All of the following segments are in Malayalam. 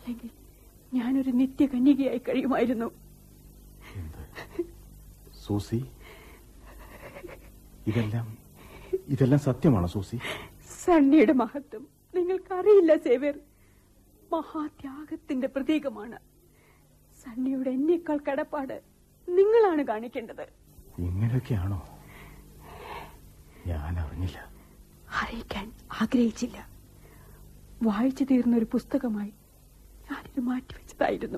അല്ലെങ്കിൽ ഞാനൊരു നിത്യകന്യകയായി കഴിയുമായിരുന്നു എന്ത് സൂസി ഇതെല്ലാം ഇതെല്ലാം സത്യമാണോ സൂസി സണ്ണിയുടെ മഹത്വം നിങ്ങൾക്കറിയില്ല സേവ്യർ മഹാത്യാഗത്തിന്റെ പ്രതീകമാണ് സണ്ണിയുടെ എന്നേക്കാൾ കടപ്പാട് നിങ്ങളാണ് കാണിക്കേണ്ടത് ഇങ്ങനെയൊക്കെയാണോ ഞാൻ അറിഞ്ഞില്ല അറിയിക്കാൻ ആഗ്രഹിച്ചില്ല വായിച്ചു തീർന്ന ഒരു പുസ്തകമായി ഞാനിത് മാറ്റിവെച്ചതായിരുന്നു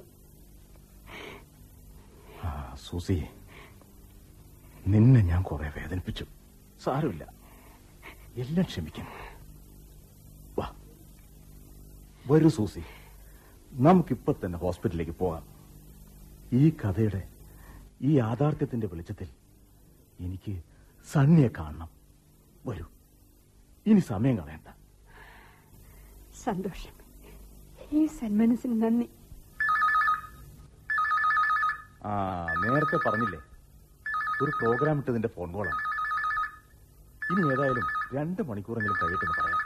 ആ സൂസി നിന്നെ ഞാൻ കുറെ വേദനിപ്പിച്ചു സാരമില്ല എല്ലാം ക്ഷമിക്കും വാ വരൂ സൂസി നമുക്കിപ്പൊ തന്നെ ഹോസ്പിറ്റലിലേക്ക് പോകാം ഈ കഥയുടെ ഈ യാഥാർത്ഥ്യത്തിന്റെ വെളിച്ചത്തിൽ എനിക്ക് സണ്ണിയെ കാണണം വരൂ ഇനി സമയം കളയണ്ട സന്തോഷം ഈ സന്മനസ്സിന് നന്ദി ആ നേരത്തെ പറഞ്ഞില്ലേ ഒരു പ്രോഗ്രാം ഇട്ടതിന്റെ ഫോൺ കോളാണ് ഇനി ഏതായാലും രണ്ട് മണിക്കൂറെങ്കിലും കഴിയട്ടെന്ന് പറയാം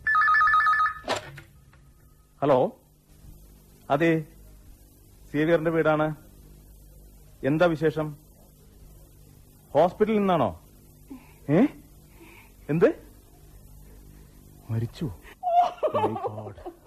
ഹലോ അതെ സേവിയറിന്റെ വീടാണ് എന്താ വിശേഷം ഹോസ്പിറ്റലിൽ നിന്നാണോ ഏ എന്ത് മരിച്ചു My God.